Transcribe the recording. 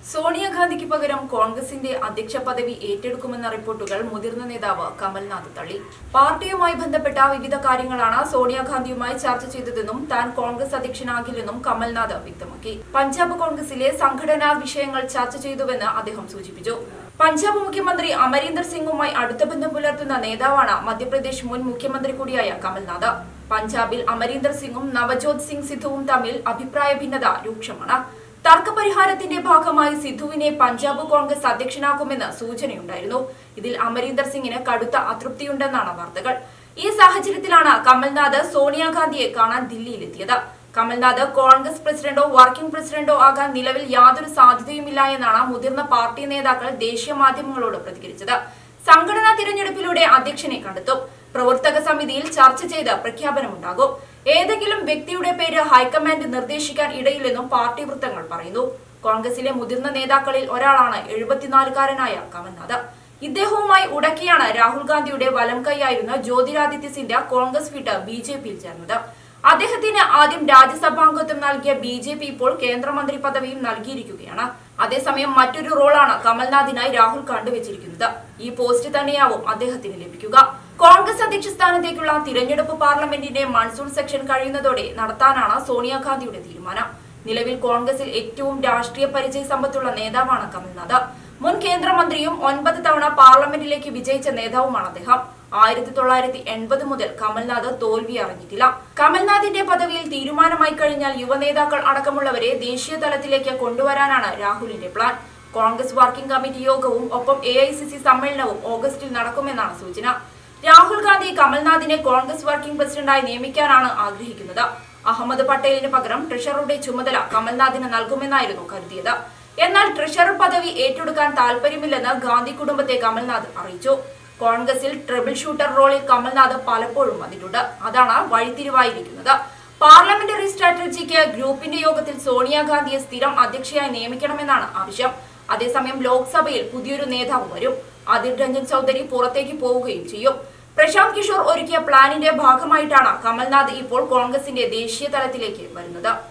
സോണിയാഗാന്ധിക്ക് പകരം കോൺഗ്രസിന്റെ അധ്യക്ഷ പദവി ഏറ്റെടുക്കുമെന്ന റിപ്പോർട്ടുകൾ മുതിർന്ന നേതാവ് കമൽനാഥ് തള്ളി പാർട്ടിയുമായി ബന്ധപ്പെട്ട വിവിധ കാര്യങ്ങളാണ് സോണിയാഗാന്ധിയുമായി ചർച്ച ചെയ്തതെന്നും താൻ കോൺഗ്രസ് അധ്യക്ഷനാകില്ലെന്നും കമൽനാഥ് വ്യക്തമാക്കി പഞ്ചാബ് കോൺഗ്രസിലെ സംഘടനാ വിഷയങ്ങൾ ചർച്ച ചെയ്തുവെന്ന് അദ്ദേഹം സൂചിപ്പിച്ചു പഞ്ചാബ് മുഖ്യമന്ത്രി അമരീന്ദർ സിംഗുമായി അടുത്ത ബന്ധം പുലർത്തുന്ന നേതാവാണ് മധ്യപ്രദേശ് മുൻ മുഖ്യമന്ത്രി കൂടിയായ കമൽനാഥ് പഞ്ചാബിൽ അമരീന്ദർ സിംഗും നവജോത് സിംഗ് സിദ്ധുവും തമ്മിൽ അഭിപ്രായ ഭിന്നത രൂക്ഷമാണ് തർക്കപരിഹാരത്തിന്റെ ഭാഗമായി സിദ്ധുവിനെ പഞ്ചാബ് കോൺഗ്രസ് അധ്യക്ഷനാക്കുമെന്ന് സൂചനയുണ്ടായിരുന്നു ഇതിൽ അമരീന്ദർ സിംഗിന് കടുത്ത അതൃപ്തിയുണ്ടെന്നാണ് വാർത്തകൾ ഈ സാഹചര്യത്തിലാണ് കമൽനാഥ് സോണിയാഗാന്ധിയെ കാണാൻ ദില്ലിയിലെത്തിയത് കമൽനാഥ് കോൺഗ്രസ് പ്രസിഡന്റോ വർക്കിംഗ് പ്രസിഡന്റോ ആകാൻ നിലവിൽ യാതൊരു സാധ്യതയുമില്ല എന്നാണ് മുതിർന്ന പാർട്ടി നേതാക്കൾ ദേശീയ മാധ്യമങ്ങളോട് പ്രതികരിച്ചത് സംഘടനാ തിരഞ്ഞെടുപ്പിലൂടെ അധ്യക്ഷനെ കണ്ടെത്തും പ്രവർത്തക സമിതിയിൽ ചർച്ച ചെയ്ത് പ്രഖ്യാപനമുണ്ടാകും ഏതെങ്കിലും വ്യക്തിയുടെ പേര് ഹൈക്കമാൻഡ് നിർദ്ദേശിക്കാൻ ഇടയില്ലെന്നും പാർട്ടി വൃത്തങ്ങൾ പറയുന്നു കോൺഗ്രസിലെ മുതിർന്ന നേതാക്കളിൽ ഒരാളാണ് എഴുപത്തിനാലുകാരനായ കമൽനാഥ് ഇദ്ദേഹവുമായി ഉടക്കിയാണ് രാഹുൽ ഗാന്ധിയുടെ വലം കൈയായിരുന്ന ജ്യോതിരാദിത്യ സിന്ധ്യ കോൺഗ്രസ് വിട്ട് ബി ജെ പിയിൽ ചേർന്നത് അദ്ദേഹത്തിന് ആദ്യം രാജ്യസഭാംഗത്വം നൽകിയ ബി ജെ പി ഇപ്പോൾ കേന്ദ്രമന്ത്രി പദവിയും നൽകിയിരിക്കുകയാണ് അതേസമയം മറ്റൊരു റോളാണ് കമൽനാഥിനായി രാഹുൽ കണ്ടുവച്ചിരിക്കുന്നത് ഈ പോസ്റ്റ് തന്നെയാവും അദ്ദേഹത്തിന് ലഭിക്കുക കോൺഗ്രസ് അധ്യക്ഷ സ്ഥാനത്തേക്കുള്ള തിരഞ്ഞെടുപ്പ് പാർലമെന്റിന്റെ മൺസൂൺ സെക്ഷൻ കഴിയുന്നതോടെ നടത്താനാണ് സോണിയാഗാന്ധിയുടെ തീരുമാനം നിലവിൽ കോൺഗ്രസിൽ ഏറ്റവും രാഷ്ട്രീയ പരിചയ സമ്പത്തുള്ള നേതാവാണ് കമൽനാഥ് മുൻ കേന്ദ്രമന്ത്രിയും ഒൻപത് തവണ പാർലമെന്റിലേക്ക് വിജയിച്ച നേതാവുമാണ് അദ്ദേഹം ആയിരത്തി തൊള്ളായിരത്തി എൺപത് മുതൽ കമൽനാഥ് തോൽവി അറിഞ്ഞിട്ടില്ല കമൽനാഥിന്റെ പദവിയിൽ തീരുമാനമായി കഴിഞ്ഞാൽ യുവനേതാക്കൾ അടക്കമുള്ളവരെ ദേശീയ തലത്തിലേക്ക് കൊണ്ടുവരാനാണ് രാഹുലിന്റെ പ്ലാൻ കോൺഗ്രസ് വർക്കിംഗ് കമ്മിറ്റി യോഗവും ഒപ്പം എ സമ്മേളനവും ഓഗസ്റ്റിൽ നടക്കുമെന്നാണ് സൂചന രാഹുൽ ഗാന്ധി കമൽനാഥിനെ കോൺഗ്രസ് വർക്കിംഗ് പ്രസിഡന്റായി നിയമിക്കാനാണ് ആഗ്രഹിക്കുന്നത് അഹമ്മദ് പട്ടേലിന് പകരം ട്രഷററുടെ ചുമതല കമൽനാഥിന് നൽകുമെന്നായിരുന്നു കരുതിയത് എന്നാൽ ട്രഷറർ പദവി ഏറ്റെടുക്കാൻ താൽപര്യമില്ലെന്ന് ഗാന്ധി കുടുംബത്തെ കമൽനാഥ് അറിയിച്ചു കോൺഗ്രസിൽ ട്രിബിൾ ഷൂട്ടർ റോളിൽ കമൽനാഥ് പലപ്പോഴും വന്നിട്ടുണ്ട് അതാണ് വഴിത്തിരിവായിരിക്കുന്നത് പാർലമെന്ററി സ്ട്രാറ്റജിക്ക് ഗ്രൂപ്പിന്റെ യോഗത്തിൽ സോണിയാഗാന്ധിയെ സ്ഥിരം അധ്യക്ഷയായി നിയമിക്കണമെന്നാണ് ആവശ്യം അതേസമയം ലോക്സഭയിൽ പുതിയൊരു നേതാവ് വരും അധിർ രഞ്ജൻ ചൌധരി പുറത്തേക്ക് പോവുകയും ചെയ്യും പ്രശാന്ത് കിഷോർ ഒരുക്കിയ പ്ലാനിന്റെ ഭാഗമായിട്ടാണ് കമൽനാഥ് ഇപ്പോൾ കോൺഗ്രസിന്റെ ദേശീയ തലത്തിലേക്ക് വരുന്നത്